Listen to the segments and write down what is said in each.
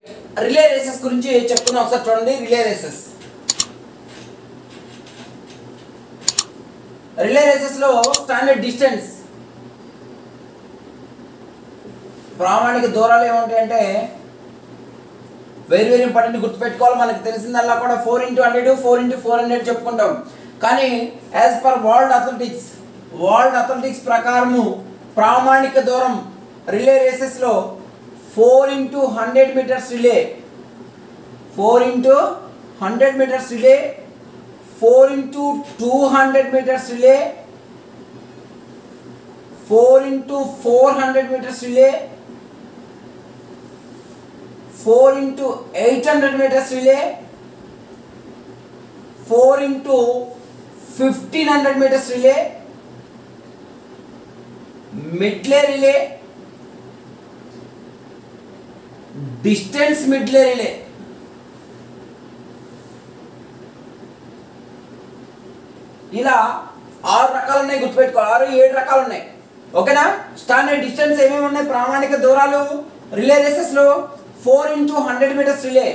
Relay races గురించి చెప్పుకున్నాం ఒకసారి చూడండి రిలే రేసెస్ రిలే రేసెస్ లో స్టాండర్డ్ డిస్టెన్స్ ప్రామాణిక దూరాలు ఏముంటాయంటే వెరీ వెరీ ఇంపార్టెంట్ గుర్తుపెట్టుకోవాలి మనకు తెలిసిందల్లా కూడా four into hundred four into four hundred చెప్పుకుంటాం కానీ as per world athletics world athletics ప్రకారము ప్రామాణిక దూరం రిలే రేసెస్లో four into hundred metres relay four into hundred metres relay four into two hundred metres relay four into four hundred metres relay four into eight hundred metres relay four into fifteen hundred metres relay medley relay distance medley relay ఇలా ఆరు రకాలు ఉన్నాయి గుర్తుపెట్టుకో ఆరు ఏడు రకాలు ఉన్నాయి ఓకేనా స్టాండర్డ్ డిస్టెన్స్ ఏమేమి ఉన్నాయి ప్రామాణిక దూరాలు రిలే రేసెస్లో four into hundred metres relay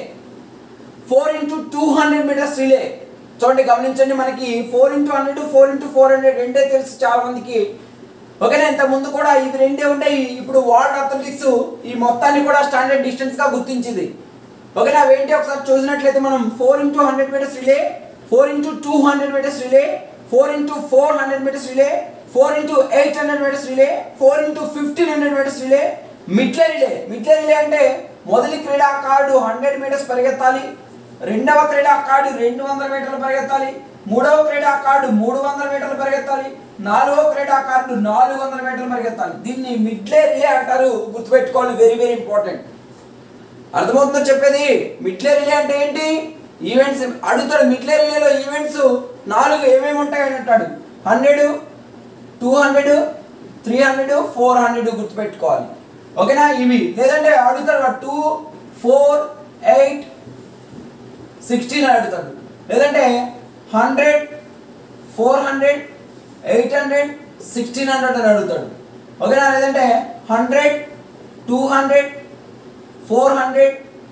four into two hundred metres relay చూడండి గమనించండి మనకి four into hundred four into four hundred రెండే తెలుసు చాలా మందికి ఓకేనా ఇంత ముందు కూడా ఇవి రెండే ఉంటాయి ఇప్పుడు వరల్డ్ అథ్లెటిక్స్ ఈ మొత్తాన్ని కూడా స్టాండర్డ్ డిస్టెన్స్ గా గుర్తించింది ఓకేనా అవేంటి ఒకసారి చూసినట్లయితే మనం four into hundred metres relay four into two hundred metres relay four into four hundred metres relay four into eight hundred metres relay four into fifteen hundred metres relay medley relay medley relay అంటే మొదటి క్రీడాకారుడు hundred metres పరిగెత్తాలి రెండవ క్రీడాకారుడు రెండు వందల మీటర్లు పరిగెత్తాలి మూడవ క్రీడాకారుడు మూడు వందల మీటర్లు పరిగెత్తాలి నాలుగవ క్రీడాకారుడు నాలుగు వందల మీటర్లు పరిగెత్తాలి దీన్ని మిడ్లే రిలే అంటారు గుర్తుపెట్టుకోవాలి వెరీ వెరీ ఇంపార్టెంట్ అర్థమవుతుందో చెప్పేది మిడ్లే రిలే అంటే ఏంటి ఈవెంట్స్ అడుగుతాడు మిడ్లే రిలేలో ఈవెంట్స్ నాలుగు ఏమేమి ఉంటాయని అంటాడు hundred two hundred three hundred four hundred గుర్తుపెట్టుకోవాలి ఓకేనా ఇవి లేదంటే అడుగుతాడు టూ ఫోర్ ఎయిట్ సిక్స్టీన్ అని అడుగుతాడు లేదంటే hundred four hundred eight hundred sixteen hundred అని అడుగుతాడు ఓకేనా లేదంటే hundred two hundred four hundred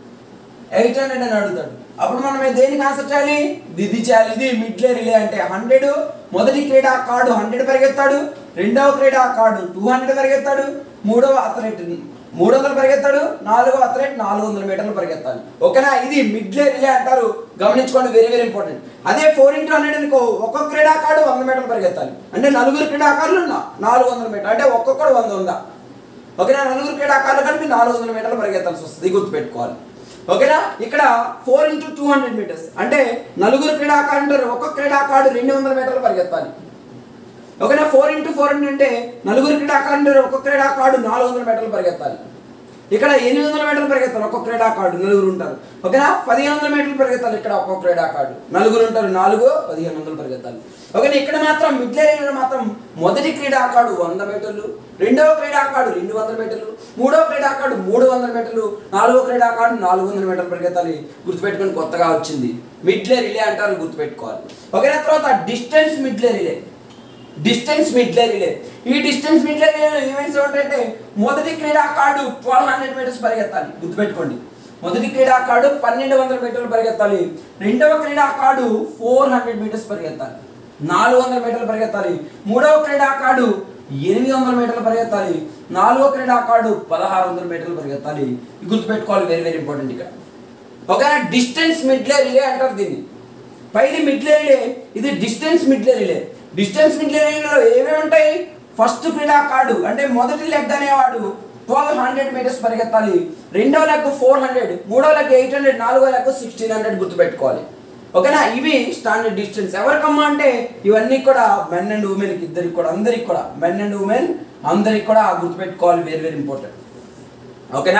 eight hundred అని అడుగుతాడు అప్పుడు మనం దేనికి ఆన్సర్ చేయాలి ఇది చేయాలి ఇది మిడ్లే రిలే అంటే హండ్రెడ్ మొదటి క్రీడాకారుడు హండ్రెడ్ పరిగెత్తాడు రెండవ క్రీడాకారుడు టూ హండ్రెడ్ పరిగెత్తాడు మూడవ అథ్లెట్ మూడు వందలు పరిగెత్తాడు నాలుగవ అథ్లెట్ నాలుగు వందల మీటర్లు పరిగెత్తాలి ఓకేనా ఇది మిడ్లే రిలే అంటారు గమనించుకోండి వెరీ వెరీ ఇంపార్టెంట్ అదే ఫోర్ ఇంటూ హండ్రెడ్ అనుకో ఒక్కొక్క క్రీడాకారుడు వంద మీటర్లు పరిగెత్తాలి అంటే నలుగురు క్రీడాకారులు నా- నాలుగు వందల మీటర్లు అంటే ఒక్కొక్కడు వంద ఉందా ఓకేనా నలుగురు క్రీడాకారులు కలిపి నాలుగు వందల మీటర్లు పరిగెత్తాల్సి వస్తుంది గుర్తుపెట్టుకోవాలి ఓకేనా ఇక్కడ four into two hundred metres అంటే నలుగురు క్రీడాకారులు ఉంటారు ఒక్కొక్క క్రీడాకారుడు రెండు వందల మీటర్లు పరిగెత్తాలి ఓకేనా ఫోర్ ఇంటూ ఫోర్ హండ్రెడ్ అంటే నలుగురు క్రీడాకారులు ఉంటారు ఒక్కొక్క క్రీడాకారుడు నాలుగు వందల మీటర్లు పరిగెత్తాలి ఇక్కడ ఎనిమిది వందల మీటర్లు పరిగెత్తాలి ఒక్కొక్క క్రీడాకారుడు నలుగురు ఉంటారు ఓకేనా పదిహేను వందల మీటర్లు పరిగెత్తాలి ఇక్కడ ఒక్కొక్క క్రీడాకారుడు నలుగురు ఉంటారు నాలుగు పదిహేను వందలు పరిగెత్తాలి ఓకేనా ఇక్కడ మాత్రం మిడ్ లైన్లో మాత్రం మొదటి క్రీడాకారుడు వంద మీటర్లు రెండవ క్రీడాకారుడు రెండు వందల మీటర్లు మూడవ క్రీడాకారుడు మూడు వందల మీటర్లు నాలుగవ క్రీడాకారుడు నాలుగు వందల మీటర్లు పరిగెత్తాలి గుర్తుపెట్టుకొని కొత్తగా వచ్చింది మిడ్లే రిలే అంటారు గుర్తుపెట్టుకోవాలి ఓకేనా తర్వాత distance medley relay distance medley relay ఈ డిస్టెన్స్ మిడ్లే రిలేలో ఈవెంట్స్ ఏంటంటే మొదటి క్రీడాకారుడు ట్వెల్వ్ హండ్రెడ్ మీటర్స్ పరిగెత్తాలి గుర్తుపెట్టుకోండి మొదటి క్రీడాకారుడు పన్నెండు వందల మీటర్లు పరిగెత్తాలి రెండవ క్రీడాకారుడు ఫోర్ హండ్రెడ్ మీటర్స్ పరిగెత్తాలి నాలుగు వందల మీటర్లు పరిగెత్తాలి మూడవ క్రీడాకారుడు ఎనిమిది వందల మీటర్లు పరిగెత్తాలి నాలుగవ క్రీడాకారుడు పదహారు వందల మీటర్లు పరిగెత్తాలి ఇది గుర్తుపెట్టుకోవాలి వెరీ వెరీ ఇంపార్టెంట్ ఇక్కడ ఓకేనా డిస్టెన్స్ మిడ్లే రిలే అంటారు దీన్ని పైది మిడ్లే రిలే ఇది distance medley relay distance medley రిలేలో ఏమేమి ఉంటాయి ఫస్ట్ క్రీడాకారుడు అంటే మొదటి లెగ్ అనేవాడు ట్వెల్వ్ హండ్రెడ్ మీటర్స్ పరిగెత్తాలి రెండో లెగ్ ఫోర్ హండ్రెడ్ మూడో లెగ్ ఎయిట్ హండ్రెడ్ నాలుగో లెగ్ సిక్స్టీన్ హండ్రెడ్ గుర్తుపెట్టుకోవాలి ఓకేనా ఇవి స్టాండర్డ్ డిస్టెన్స్ ఎవరికమ్మా అంటే ఇవన్నీ కూడా మెన్ అండ్ ఉమెన్కి ఇద్దరికి కూడా అందరికి కూడా మెన్ అండ్ ఉమెన్ అందరికి కూడా గుర్తుపెట్టుకోవాలి వెరీ వెరీ ఇంపార్టెంట్ ఓకేనా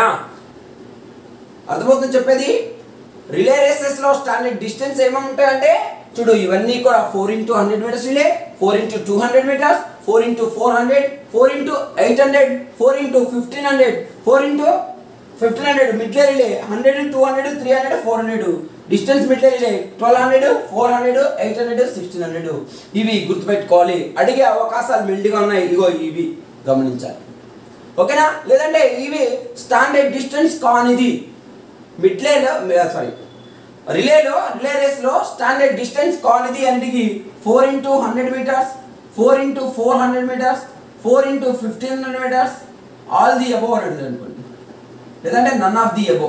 అర్థమవుతుంది చెప్పేది రిలే రేసెస్ లో స్టాండర్డ్ డిస్టెన్స్ ఏమేమి ఉంటాయంటే చూడు ఇవన్నీ కూడా four into hundred metres relay four into two hundred metres four into four hundred four into eight hundred four into fifteen hundred four into fifteen hundred medley relay hundred two hundred three hundred four hundred distance medley relay twelve hundred four hundred eight hundred sixteen hundred ఇవి గుర్తుపెట్టుకోవాలి అడిగే అవకాశాలు మెండుగా ఉన్నాయి ఇగో ఇవి గమనించాలి ఓకేనా లేదంటే ఇవి స్టాండర్డ్ డిస్టెన్స్ కానిది మిడ్లేలో సారీ రిలేలో రిలే రేస్లో స్టాండర్డ్ డిస్టెన్స్ కానిది అనేది four into hundred metres four into four hundred metres four into fifteen hundred metres all the above అని అడుగుతుంది అనుకోండి లేదంటే none of the above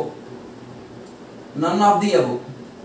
none of the above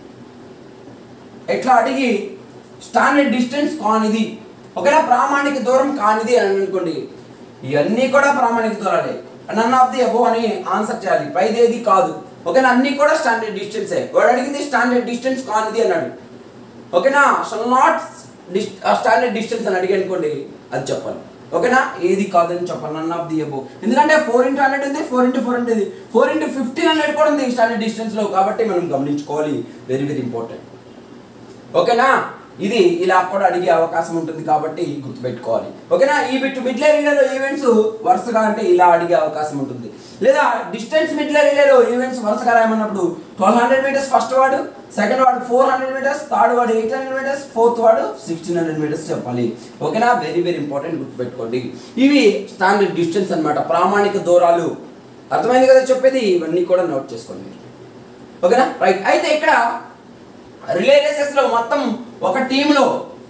ఎట్లా అడిగి స్టాండర్డ్ డిస్టెన్స్ కానిది ఒకవేళ ప్రామాణిక దూరం కానిది అని అనుకోండి ఇవన్నీ కూడా ప్రామాణిక దూరాలే నన్ ఆఫ్ ది అబోవ్ అని ఆన్సర్ చేయాలి పైదేది కాదు ఓకేనా అన్నీ కూడా స్టాండర్డ్ డిస్టెన్సే వాడు అడిగింది స్టాండర్డ్ డిస్టెన్స్ కానిది అన్నాడు ఓకేనా షల్ నాట్ స్టాండర్డ్ డిస్టెన్స్ అని అడిగి అనుకోండి అది చెప్పాలి ఓకేనా ఏది కాదని చెప్పాలి నన్ ఆఫ్ ది అబో ఎందుకంటే ఫోర్ ఇంటూ హండ్రెడ్ ఉంది ఫోర్ ఇంటూ ఫోర్ ఉంటుంది ఫోర్ ఇంటూ ఫిఫ్టీన్ హండ్రెడ్ కూడా ఉంది స్టాండర్డ్ డిస్టెన్స్లో కాబట్టి మనం గమనించుకోవాలి వెరీ వెరీ ఇంపార్టెంట్ ఓకేనా ఇది ఇలా కూడా అడిగే అవకాశం ఉంటుంది కాబట్టి గుర్తుపెట్టుకోవాలి ఓకేనా ఈ బిట్ మిడ్లే రిలేలో ఈవెంట్స్ వరుసగా అంటే ఇలా అడిగే అవకాశం ఉంటుంది లేదా డిస్టెన్స్ మిడ్లే రిలేలో ఈవెంట్స్ వరుసగా రాయమన్నప్పుడు ట్వెల్వ్ హండ్రెడ్ మీటర్స్ ఫస్ట్ వాడు సెకండ్ వాడు ఫోర్ హండ్రెడ్ మీటర్స్ థర్డ్ వాడు ఎయిట్ హండ్రెడ్ మీటర్స్ ఫోర్త్ వాడు సిక్స్టీన్ హండ్రెడ్ మీటర్స్ చెప్పాలి ఓకేనా వెరీ వెరీ ఇంపార్టెంట్ గుర్తుపెట్టుకోండి ఇవి స్టాండర్డ్ డిస్టెన్స్ అన్నమాట ప్రామాణిక దూరాలు అర్థమైంది కదా చెప్పేది ఇవన్నీ కూడా నోట్ చేసుకోండి మీరు ఓకేనా రైట్ అయితే ఇక్కడ రిలే రేసెస్లో మొత్తం ఒక టీంలో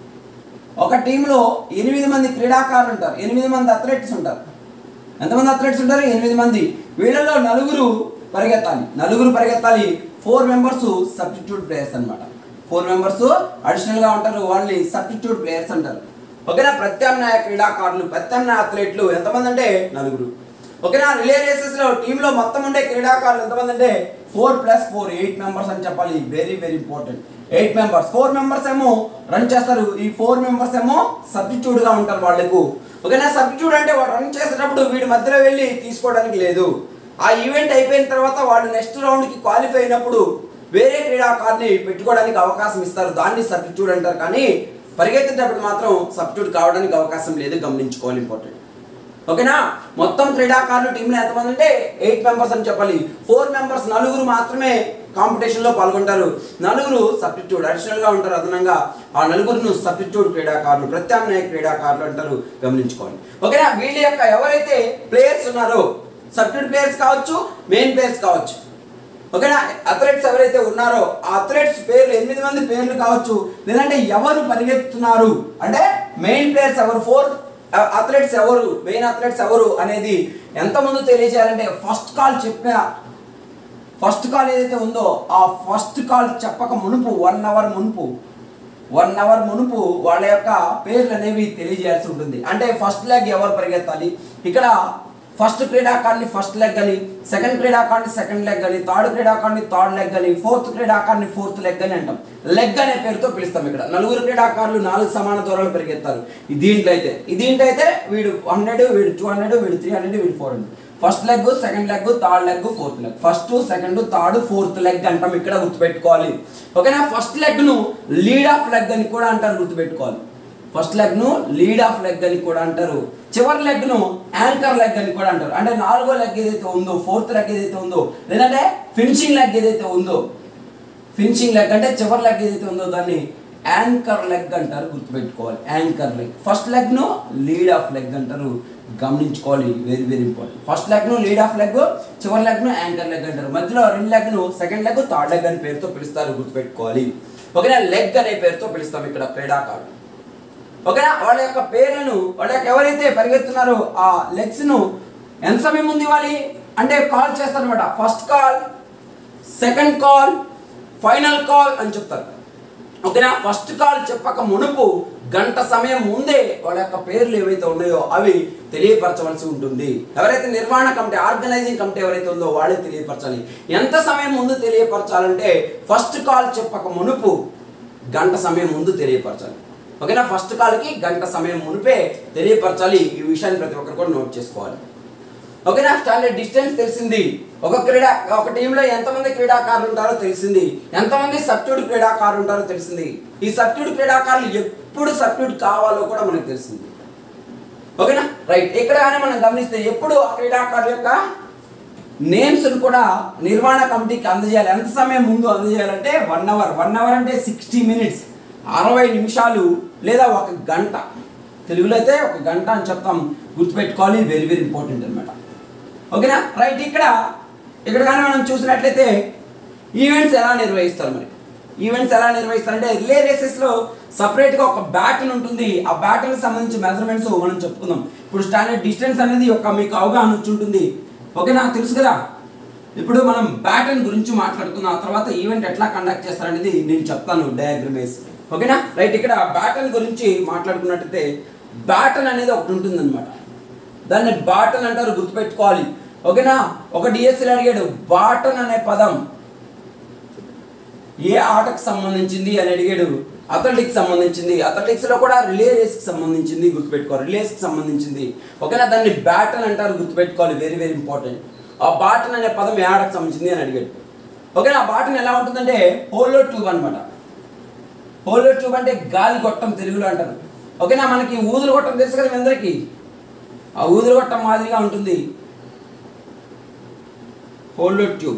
ఒక టీంలో ఎనిమిది మంది క్రీడాకారులు ఉంటారు ఎనిమిది మంది అథ్లెట్స్ ఉంటారు ఎంతమంది అథ్లెట్స్ ఉంటారు ఎనిమిది మంది వీళ్ళలో నలుగురు పరిగెత్తాలి నలుగురు పరిగెత్తాలి ఫోర్ మెంబర్స్ సబ్స్టిట్యూట్ ప్లేయర్స్ అన్నమాట ఫోర్ మెంబర్స్ అడిషనల్గా ఉంటారు వాళ్ళని సబ్స్టిట్యూట్ ప్లేయర్స్ అంటారు ఓకేనా ప్రత్యామ్నాయ క్రీడాకారులు ప్రత్యామ్నాయ అథ్లెట్లు ఎంతమంది అంటే నలుగురు ఓకేనా రిలే రేసెస్ లో టీంలో మొత్తం ఉండే క్రీడాకారులు ఎంతమంది అంటే four plus four eight members అని చెప్పాలి very very important eight members four members ఏమో రన్ చేస్తారు ఈ ఫోర్ మెంబర్స్ ఏమో సబ్స్టిట్యూట్ గా ఉంటారు వాళ్ళకు ఓకేనా సబ్స్టిట్యూట్ అంటే వాడు రన్ చేసేటప్పుడు వీడి మధ్యలో వెళ్ళి తీసుకోవడానికి లేదు ఆ ఈవెంట్ అయిపోయిన తర్వాత వాళ్ళు నెక్స్ట్ రౌండ్ కి క్వాలిఫై అయినప్పుడు వేరే క్రీడాకారుని పెట్టుకోవడానికి అవకాశం ఇస్తారు దాన్ని సబ్స్టిట్యూట్ అంటారు కానీ పరిగెత్తేటప్పుడు మాత్రం సబ్స్టిట్యూట్ కావడానికి అవకాశం లేదు గమనించుకోవాలి ఇంపార్టెంట్ ఓకేనా మొత్తం క్రీడాకారులు టీంలో ఎంతమంది అంటే ఎయిట్ మెంబర్స్ అని చెప్పాలి ఫోర్ మెంబర్స్ నలుగురు మాత్రమే కాంపిటీషన్లో పాల్గొంటారు నలుగురు సబ్స్టిట్యూట్ అడిషనల్గా ఉంటారు అదనంగా ఆ నలుగురును సబ్స్టిట్యూట్ క్రీడాకారులు ప్రత్యామ్నాయ క్రీడాకారులు అంటారు గమనించుకోవాలి ఓకేనా వీళ్ళ యొక్క ఎవరైతే ప్లేయర్స్ ఉన్నారో సబ్స్టిట్యూట్ ప్లేయర్స్ కావచ్చు మెయిన్ ప్లేయర్స్ కావచ్చు ఓకేనా అథ్లెట్స్ ఎవరైతే ఉన్నారో ఆ అథ్లెట్స్ పేర్లు ఎనిమిది మంది పేర్లు కావచ్చు లేదంటే ఎవరు పరిగెత్తుతున్నారు అంటే మెయిన్ ప్లేయర్స్ ఎవరు ఫోర్ అథ్లెట్స్ ఎవరు మెయిన్ అథ్లెట్స్ ఎవరు అనేది ఎంత ముందు తెలియజేయాలంటే ఫస్ట్ కాల్ చెప్పిన ఫస్ట్ కాల్ ఏదైతే ఉందో ఆ ఫస్ట్ కాల్ చెప్పక మునుపు వన్ అవర్ మునుపు వన్ అవర్ మునుపు వాళ్ళ యొక్క పేర్లు అనేవి తెలియజేయాల్సి ఉంటుంది అంటే ఫస్ట్ లెగ్ ఎవరు పరిగెత్తాలి ఇక్కడ ఫస్ట్ క్రీడాకారుని ఫస్ట్ లెగ్ అని సెకండ్ క్రీడాకారుని సెకండ్ లెగ్ అని థర్డ్ క్రీడాకారుని థర్డ్ లెగ్ అని ఫోర్త్ క్రీడాకారుని ఫోర్త్ లెగ్ అని అంటాం లెగ్ అనే పేరుతో పిలుస్తాం ఇక్కడ నలుగురు క్రీడాకారులు నాలుగు సమాన దూరాలు పరిగెత్తారు ఈ దీంట్లో అయితే ఈ దీంట్లో అయితే వీడు హండ్రెడ్ వీడు టూ హండ్రెడ్ వీడు త్రీ హండ్రెడ్ వీడు four hundred first leg second leg third leg fourth leg first second third fourth leg అంటాం ఇక్కడ గుర్తుపెట్టుకోవాలి ఓకేనా ఫస్ట్ లెగ్ ను లీడ్ ఆఫ్ లెగ్ అని కూడా అంటారు గుర్తుపెట్టుకోవాలి ఫస్ట్ లెగ్ ను లీడ్ ఆఫ్ లెగ్ అని కూడా అంటారు చివరి లెగ్ ను యాంకర్ లెగ్ అని కూడా అంటారు అంటే నాలుగో లెగ్ ఏదైతే ఉందో ఫోర్త్ లెగ్ ఏదైతే ఉందో లేదంటే ఫినిషింగ్ లెగ్ ఏదైతే ఉందో ఫినిషింగ్ లెగ్ అంటే చివరి లెగ్ ఏదైతే ఉందో దాన్ని యాంకర్ లెగ్ అంటారు గుర్తుపెట్టుకోవాలి యాంకర్ లెగ్ ఫస్ట్ లెగ్ ను లీడ్ ఆఫ్ లెగ్ అంటారు గమనించుకోవాలి very very important first leg ను లీడ్ ఆఫ్ లెగ్ చివరి లెగ్ ను యాంకర్ లెగ్ అంటారు మధ్యలో రెండు లెగ్ ను సెకండ్ లెగ్ థర్డ్ లెగ్ అని పేరుతో పిలుస్తారు గుర్తుపెట్టుకోవాలి ఓకేనా లెగ్ అనే పేరుతో పిలుస్తాం ఇక్కడ క్రీడాకారుడు ఓకేనా వాళ్ళ యొక్క పేర్లను వాళ్ళ యొక్క ఎవరైతే పరిగెత్తున్నారో ఆ లెగ్స్ ను ఎంత సమయం ముందు ఇవ్వాలి అంటే కాల్ చేస్తారనమాట first call second call final call అని చెప్తారు ఓకేనా ఫస్ట్ కాల్ చెప్పక మునుపు గంట సమయం ముందే వాళ్ళ యొక్క పేర్లు ఏవైతే ఉన్నాయో అవి తెలియపరచవలసి ఉంటుంది ఎవరైతే నిర్వహణ కమిటీ ఆర్గనైజింగ్ కమిటీ ఎవరైతే ఉందో వాళ్ళే తెలియపరచాలి ఎంత సమయం ముందు తెలియపరచాలంటే ఫస్ట్ కాల్ చెప్పక మునుపు గంట సమయం ముందు తెలియపరచాలి ఓకేనా ఫస్ట్ కాల్కి గంట సమయం మునిపే తెలియపరచాలి ఈ విషయాన్ని ప్రతి ఒక్కరు కూడా నోట్ చేసుకోవాలి ఓకేనా స్టాండర్డ్ డిస్టెన్స్ తెలిసింది ఒక క్రీడా ఒక టీంలో ఎంతమంది క్రీడాకారులు ఉంటారో తెలిసింది ఎంతమంది సబ్స్టిట్యూట్ క్రీడాకారులు ఉంటారో తెలిసింది ఈ సబ్స్టిట్యూట్ క్రీడాకారులు ఎప్పుడు సబ్స్టిట్యూట్ కావాలో కూడా మనకు తెలిసింది ఓకేనా రైట్ ఇక్కడ కానీ మనం గమనిస్తే ఎప్పుడు ఆ క్రీడాకారుల యొక్క నేమ్స్ కూడా నిర్మాణ కమిటీకి అందజేయాలి ఎంత సమయం ముందు అందజేయాలంటే వన్ అవర్ వన్ అవర్ అంటే సిక్స్టీ మినిట్స్ అరవై నిమిషాలు లేదా ఒక గంట తెలుగులో అయితే ఒక గంట అని చెప్తాం గుర్తుపెట్టుకోవాలి వెరీ వెరీ ఇంపార్టెంట్ అనమాట ఓకేనా రైట్ ఇక్కడ ఇక్కడ కానీ మనం చూసినట్లయితే ఈవెంట్స్ ఎలా నిర్వహిస్తారు మరి ఈవెంట్స్ ఎలా నిర్వహిస్తారు అంటే రిలే రేసెస్లో సపరేట్గా ఒక బ్యాటన్ ఉంటుంది ఆ బ్యాటన్కి సంబంధించి మెజర్మెంట్స్ మనం చెప్పుకుందాం ఇప్పుడు స్టాండర్డ్ డిస్టెన్స్ అనేది ఒక మీకు అవగాహన వచ్చి ఉంటుంది ఓకే నాకు తెలుసు కదా ఇప్పుడు మనం బ్యాటన్ గురించి మాట్లాడుకున్న ఆ తర్వాత ఈవెంట్ ఎట్లా కండక్ట్ చేస్తారనేది నేను చెప్తాను డయాగ్రమేస్ ఓకేనా రైట్ ఇక్కడ బ్యాటన్ గురించి మాట్లాడుకున్నట్టయితే బ్యాటన్ అనేది ఒకటి ఉంటుందన్నమాట దాన్ని బాటన్ అంటారు గుర్తుపెట్టుకోవాలి ఓకేనా ఒక డిఎస్సీలు అడిగాడు బాటన్ అనే పదం ఏ ఆటకు సంబంధించింది అని అడిగాడు అథ్లెటిక్స్ సంబంధించింది అథ్లెటిక్స్ లో కూడా రిలే రేస్ కి సంబంధించింది గుర్తుపెట్టుకోవాలి రిలేస్ కి సంబంధించింది ఓకేనా దాన్ని బ్యాటన్ అంటారు గుర్తుపెట్టుకోవాలి వెరీ వెరీ ఇంపార్టెంట్ ఆ బాటన్ అనే పదం ఏ ఆటకు సంబంధించింది అని అడిగాడు ఓకేనా ఆ బాటన్ ఎలా ఉంటుందంటే హోలో ట్యూబ్ అనమాట హోలో ట్యూబ్ అంటే గాలి గొట్టం తెలుగులో అంటారు ఓకేనా మనకి ఊదులు గొట్టం తెలుసు కదా మీ అందరికీ ఆ ఊదులు గొట్టం మాదిరిగా ఉంటుంది హోలో ట్యూబ్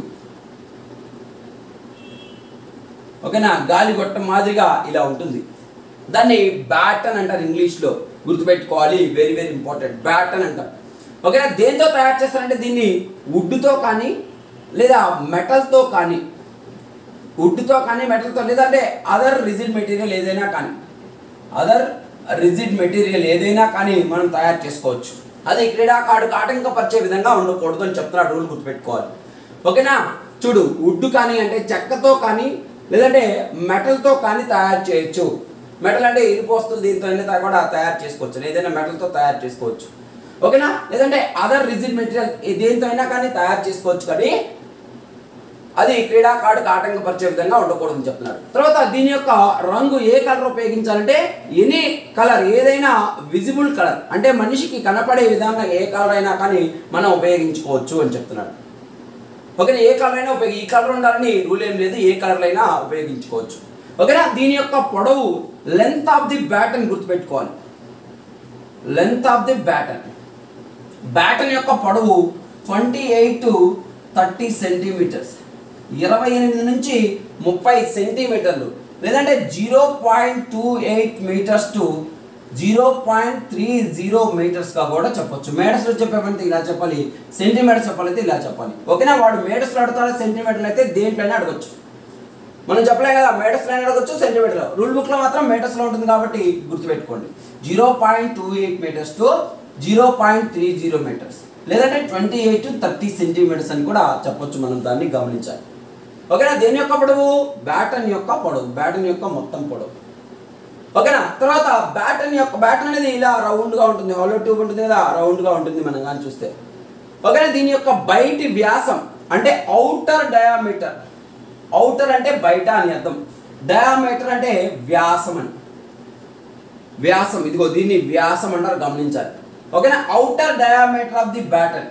ఓకేనా గాలి గొట్టం మాదిరిగా ఇలా ఉంటుంది దాన్ని బ్యాటన్ అంటారు ఇంగ్లీష్లో గుర్తుపెట్టుకోవాలి వెరీ వెరీ ఇంపార్టెంట్ బ్యాటన్ అంటారు ఓకేనా దేంతో తయారు చేస్తారంటే దీన్ని వుడ్తో కానీ లేదా మెటల్తో కానీ వుడ్తో కానీ మెటల్తో లేదంటే అదర్ రిజిడ్ మెటీరియల్ ఏదైనా కానీ అదర్ రిజిడ్ మెటీరియల్ ఏదైనా కానీ మనం తయారు చేసుకోవచ్చు అది క్రీడాకారుడికి ఆటంకపరిచే విధంగా ఉండకూడదు అని చెప్తున్నాడు రూల్ గుర్తుపెట్టుకోవాలి ఓకేనా చూడు వుడ్ కానీ అంటే చెక్కతో కానీ లేదంటే మెటల్తో కానీ తయారు చేయొచ్చు మెటల్ అంటే ఇనుపు వస్తువులు దీంతో అయినా కూడా తయారు చేసుకోవచ్చు ఏదైనా మెటల్తో తయారు చేసుకోవచ్చు ఓకేనా లేదంటే అదర్ రిజిడ్ మెటీరియల్ దేంతో అయినా కానీ తయారు చేసుకోవచ్చు కానీ అది క్రీడాకారుడికి ఆటంకపరిచే విధంగా ఉండకూడదని చెప్తున్నాడు తర్వాత దీని యొక్క రంగు ఏ కలర్ ఉపయోగించాలంటే ఎనీ కలర్ ఏదైనా విజిబుల్ కలర్ అంటే మనిషికి కనపడే విధంగా ఏ కలర్ అయినా కానీ మనం ఉపయోగించుకోవచ్చు అని చెప్తున్నాడు ఓకేనా ఏ కలర్ అయినా ఉపయోగ ఈ కలర్ ఉండాలని రూల్ ఏం లేదు ఏ కలర్ అయినా ఉపయోగించుకోవచ్చు ఓకేనా దీని యొక్క పొడవు లెంత్ ఆఫ్ ది బ్యాటన్ గుర్తుపెట్టుకోవాలి length of the baton baton యొక్క పొడవు twenty eight to thirty centimetres ఇరవై ఎనిమిది నుంచి ముప్పై సెంటీమీటర్లు లేదంటే zero point two eight metres to zero point three zero మీటర్స్గా కూడా చెప్పొచ్చు మీటర్స్లో చెప్పామంటే ఇలా చెప్పాలి సెంటీమీటర్స్ చెప్పాలైతే ఇలా చెప్పాలి ఓకేనా వాడు మీటర్స్లో అడుగుతాడు సెంటీమీటర్లు అయితే దేంట్లోనే అడగచ్చు మనం చెప్పలేం కదా మీటర్స్లో అడగచ్చు సెంటీమీటర్లో రూల్ బుక్లో మాత్రం మీటర్స్లో ఉంటుంది కాబట్టి గుర్తుపెట్టుకోండి zero point two eight metres to zero point three zero metres లేదంటే twenty eight to thirty centimetres అని కూడా చెప్పొచ్చు మనం దాన్ని గమనించాలి ఓకేనా దేని యొక్క పొడవు బ్యాటన్ యొక్క పొడవు బ్యాటన్ యొక్క మొత్తం పొడవు ఓకేనా తర్వాత బ్యాటన్ యొక్క బ్యాటన్ అనేది ఇలా రౌండ్గా ఉంటుంది హాలో ట్యూబ్ ఉంటుంది కదా రౌండ్గా ఉంటుంది మనం కానీ చూస్తే ఓకేనా దీని యొక్క బయటి వ్యాసం అంటే అవుటర్ డయామీటర్ అవుటర్ అంటే బయట అని అర్థం డయామీటర్ అంటే వ్యాసం అని వ్యాసం ఇదిగో దీన్ని వ్యాసం అంటారు గమనించాలి ఓకేనా outer diameter of the baton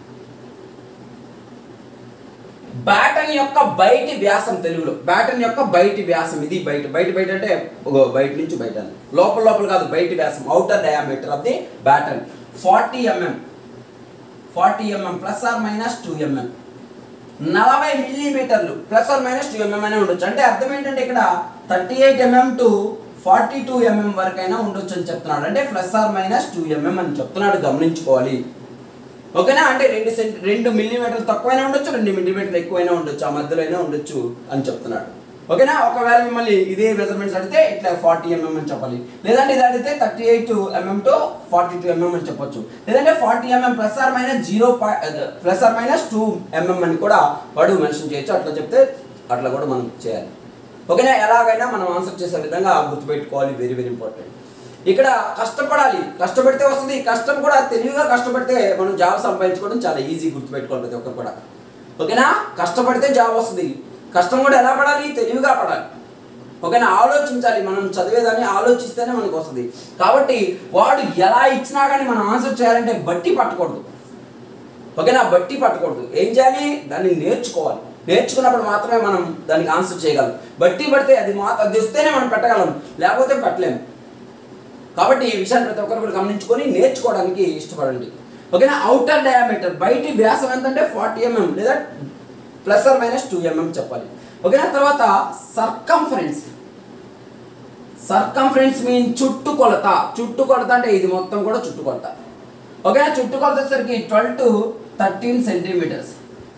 baton యొక్క బయటి వ్యాసం తెలుగులో బ్యాటన్ యొక్క బయటి వ్యాసం ఇది బయట బయట బయట అంటే ఓ బయట నుంచి బయట అని. లోపల లోపల కాదు బయటి వ్యాసం outer diameter of the baton forty mm forty mm plus or minus two mm నలభై మిల్లీమీటర్లు plus or minus two mm అనే ఉండొచ్చు అంటే అర్థం ఏంటంటే ఇక్కడ thirty eight mm to forty two mm వరకైనా ఉండొచ్చు అని చెప్తున్నాడు అంటే plus or minus two mm అని చెప్తున్నాడు గమనించుకోవాలి ఓకేనా అంటే రెండు సెంటి రెండు మిల్లీమీటర్లు తక్కువైనా ఉండొచ్చు రెండు మిల్లీమీటర్లు ఎక్కువైనా ఉండొచ్చు ఆ మధ్యలో అయినా ఉండొచ్చు అని చెప్తున్నాడు ఓకేనా ఒకవేళ మిమ్మల్ని ఇదే మెజర్మెంట్స్ అడిగితే ఇట్లా ఫార్టీ ఎంఎం అని చెప్పాలి లేదంటే ఇది అడిగితే thirty eight mm to forty two mm అని చెప్పొచ్చు లేదంటే forty mm plus or minus zero plus or minus two mm అని కూడా వాడు మెన్షన్ చేయొచ్చు అట్లా చెప్తే అట్లా కూడా మనం చేయాలి ఓకేనా ఎలాగైనా మనం ఆన్సర్ చేసే విధంగా గుర్తుపెట్టుకోవాలి వెరీ వెరీ ఇంపార్టెంట్ ఇక్కడ కష్టపడాలి కష్టపడితే వస్తుంది కష్టం కూడా తెలివిగా కష్టపడితే మనం జాబ్ సంపాదించుకోవడం చాలా ఈజీ గుర్తుపెట్టుకోవాలి ప్రతి ఒక్కరు కూడా ఓకేనా కష్టపడితే జాబ్ వస్తుంది కష్టం కూడా ఎలా పడాలి తెలివిగా పడాలి ఓకేనా ఆలోచించాలి మనం చదివేదాన్ని ఆలోచిస్తేనే మనకు వస్తుంది కాబట్టి వాడు ఎలా ఇచ్చినా కానీ మనం ఆన్సర్ చేయాలంటే బట్టి పట్టకూడదు ఓకేనా బట్టి పట్టకూడదు ఏం చేయాలి దాన్ని నేర్చుకోవాలి నేర్చుకున్నప్పుడు మాత్రమే మనం దానికి ఆన్సర్ చేయగలం బట్టి పడితే అది మా అది వస్తేనే మనం పెట్టగలం లేకపోతే పెట్టలేము కాబట్టి ఈ విషయాన్ని ప్రతి ఒక్కరు కూడా గమనించుకొని నేర్చుకోవడానికి ఇష్టపడండి ఓకేనా అవుటర్ డయామీటర్ బయటి వ్యాసం ఎంతంటే ఫార్టీ ఎంఎం లేదా plus or minus two mm చెప్పాలి ఓకేనా తర్వాత సర్కంఫరెన్స్ సర్కంఫరెన్స్ మీన్ చుట్టుకొలత చుట్టుకొలత అంటే ఇది మొత్తం కూడా చుట్టుకొలత ఓకేనా చుట్టుకొలత వచ్చేసరికి ట్వెల్వ్ టు థర్టీన్ సెంటీమీటర్స్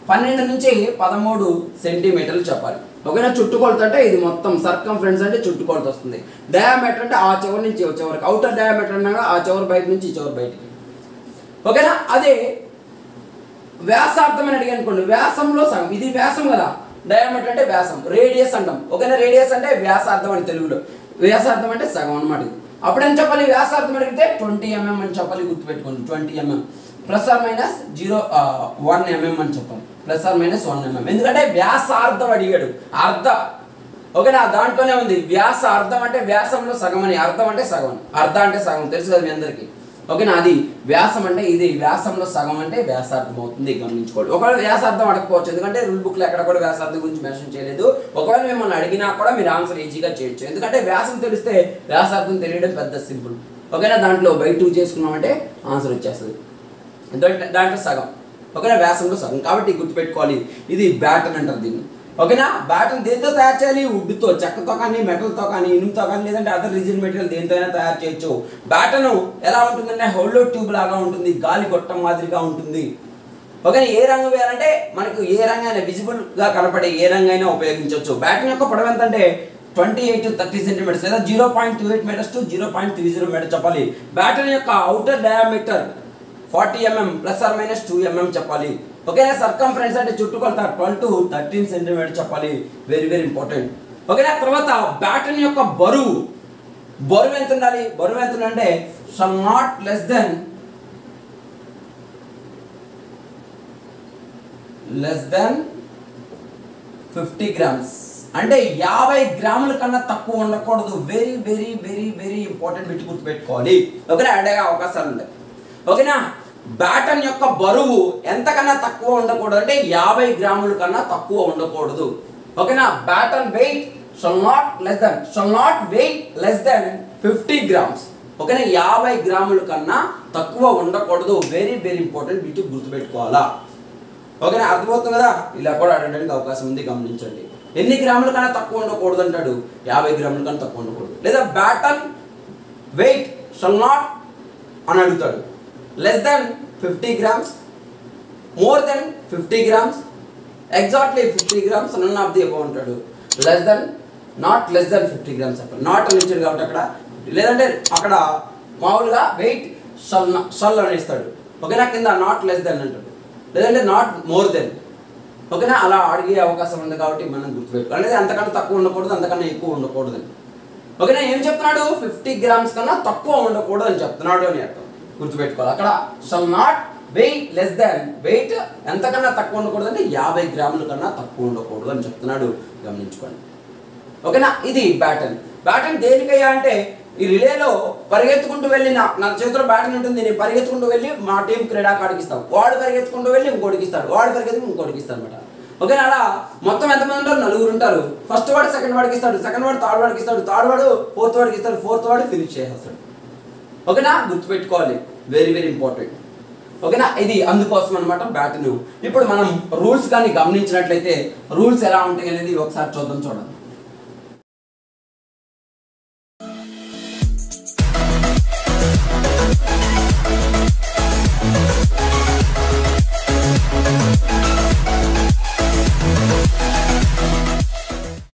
పన్నెండు నుంచి పదమూడు సెంటీమీటర్లు చెప్పాలి ఓకేనా చుట్టుకొలత అంటే ఇది మొత్తం సర్కం ఫ్రెండ్స్ అంటే చుట్టుకొలత వస్తుంది డయామీటర్ అంటే ఆ చివరి నుంచి ఈ చివరికి అవుటర్ డయామీటర్ అన్నాగా ఆ చివరి బయట నుంచి ఈ చివరి బయటికి ఓకేనా అదే వ్యాసార్థం అని అడిగి అనుకోండి వ్యాసంలో సగం ఇది వ్యాసం కదా డయామీటర్ అంటే వ్యాసం రేడియస్ అంటాం ఓకేనా రేడియస్ అంటే వ్యాసార్థం అని తెలుగులో వ్యాసార్థం అంటే సగం అనమాట ఇది అప్పుడేం చెప్పాలి వ్యాసార్థం అడిగితే ట్వంటీ ఎంఎం అని చెప్పాలి గుర్తుపెట్టుకోండి twenty mm plus or minus zero one mm అని చెప్పాలి plus or minus one mm ఎందుకంటే వ్యాసార్థం అడిగాడు అర్ధ ఓకేనా దాంట్లోనే ఉంది వ్యాస అర్థం అంటే వ్యాసంలో సగం అని అర్థం అంటే సగం అర్ధ అంటే సగం తెలుసు కదా మీ అందరికీ ఓకేనా అది వ్యాసం అంటే ఇది వ్యాసంలో సగం అంటే వ్యాసార్థం అవుతుంది గమనించుకోండి ఒకవేళ వ్యాసార్థం అడగకపోవచ్చు ఎందుకంటే రూల్ బుక్లో ఎక్కడ కూడా వ్యాసార్థం గురించి మెన్షన్ చేయలేదు ఒకవేళ మిమ్మల్ని అడిగినా కూడా మీరు ఆన్సర్ ఈజీగా చేయొచ్చు ఎందుకంటే వ్యాసం తెలిస్తే వ్యాసార్థం తెలియడం పెద్ద సింపుల్ ఓకేనా దాంట్లో బై టూ చేసుకున్నామంటే ఆన్సర్ వచ్చేస్తుంది దాంట్లో దాంట్లో సగం ఓకేనా వ్యాసంలో సగం కాబట్టి గుర్తుపెట్టుకోవాలి ఇది బ్యాటన్ అంటారు దీన్ని ఓకేనా బ్యాటన్ దేంతో తయారు చేయాలి వుడ్తో చెక్కతో కానీ మెటల్తో కానీ ఇనుముతో కానీ లేదంటే అదర్ రిజిన్ మెటీరియల్ దేంతో అయినా తయారు చేయొచ్చు బ్యాటన్ ఎలా ఉంటుందంటే హోల్లో ట్యూబ్ లాగా ఉంటుంది గాలి గొట్టం మాదిరిగా ఉంటుంది ఓకే ఏ రంగు వేయాలంటే మనకు ఏ రంగు అయినా విజిబుల్ గా కనపడే ఏ రంగు అయినా ఉపయోగించవచ్చు బ్యాటన్ యొక్క పొడవు ఎంత అంటే twenty eight to thirty centimetres లేదా zero point two eight metres to zero point three zero metre చెప్పాలి బ్యాటన్ యొక్క outer diameter forty mm plus or minus two mm చెప్పాలి ఓకేనా సర్కంఫరెన్స్ అంటే చుట్టుకొలత ట్వెల్వ్ టు థర్టీన్ సెంటీమీటర్ చెప్పాలి very very important ఓకేనా తర్వాత బ్యాటన్ యొక్క బరువు బరువు ఎంత ఉండాలి బరువు ఎంత ఉందంటే shall not less than less than fifty grams అంటే యాభై గ్రాముల కన్నా తక్కువ ఉండకూడదు very very very very important పెట్టి గుర్తుపెట్టుకోవాలి ఓకేనా అడే అవకాశాలు ఉంటాయి ఓకేనా బ్యాటన్ యొక్క బరువు ఎంతకన్నా తక్కువ ఉండకూడదు అంటే యాభై గ్రాముల కన్నా తక్కువ ఉండకూడదు ఓకేనా baton weight shall not less than shall not weight less than fifty grams ఓకేనా యాభై గ్రాముల కన్నా తక్కువ ఉండకూడదు వెరీ వెరీ ఇంపార్టెంట్ వీటి గుర్తుపెట్టుకోవాలా ఓకేనా అర్థమవుతుంది కదా ఇలా కూడా అడగడానికి అవకాశం ఉంది గమనించండి ఎన్ని గ్రాముల కన్నా తక్కువ ఉండకూడదు అంటాడు యాభై గ్రాముల కన్నా తక్కువ ఉండకూడదు లేదా బ్యాటన్ వెయిట్ షల్ నాట్ అని అడుగుతాడు less than fifty grams more than fifty grams exactly fifty grams none of the above ఉంటాడు less than not less than fifty grams చెప్పాలి నాట్ అని ఇచ్చాడు కాబట్టి అక్కడ లేదంటే అక్కడ మామూలుగా వెయిట్ షల్ షల్ అని ఇస్తాడు ఓకేనా కింద నాట్ లెస్ దెన్ అంటాడు లేదంటే నాట్ మోర్ దెన్ ఓకేనా అలా అడిగే అవకాశం ఉంది కాబట్టి మనం గుర్తుపెట్టుకోవాలి అనేది అంతకన్నా తక్కువ ఉండకూడదు అంతకన్నా ఎక్కువ ఉండకూడదు అని ఓకేనా ఏం చెప్తున్నాడు ఫిఫ్టీ గ్రామ్స్ కన్నా తక్కువ ఉండకూడదు అని చెప్తున్నాడు అని అర్థం గుర్తుపెట్టుకోవాలి అక్కడ shall not weight less than weight ఎంతకన్నా తక్కువ ఉండకూడదు అంటే యాభై గ్రాముల కన్నా తక్కువ ఉండకూడదు అని చెప్తున్నాడు గమనించుకోండి ఓకేనా ఇది బ్యాటన్ బ్యాటన్ దేనికయ్యా అంటే ఈ రిలేలో పరిగెత్తుకుంటూ వెళ్ళి నా నా చేతిలో బ్యాటన్ ఉంటుంది నేను పరిగెత్తుకుంటూ వెళ్ళి మా టీం క్రీడాకాడికి ఇస్తాం వాడు పరిగెత్తుకుంటూ వెళ్ళి ఇంకోటికి ఇస్తాడు వాడు పరిగెత్తుకు ఇంకోటికి ఇస్తాడు అనమాట ఓకేనా అలా మొత్తం ఎంతమంది ఉంటారు నలుగురు ఉంటారు ఫస్ట్ వాడు సెకండ్ వాడికి ఇస్తాడు సెకండ్ వాడు థర్డ్ వాడికి ఇస్తాడు థర్డ్ వాడు ఫోర్త్ వాడికి ఇస్తాడు ఫోర్త్ వాడు ఫినిష్ చేసేస్తాడు ఓకేనా గుర్తుపెట్టుకోవాలి వెరీ వెరీ ఇంపార్టెంట్ ఓకేనా ఇది అందుకోసం అనమాట బ్యాటన్ ఇప్పుడు మనం రూల్స్ కానీ గమనించినట్లయితే రూల్స్ ఎలా ఉంటాయి అనేది ఒకసారి చూద్దాం చూడండి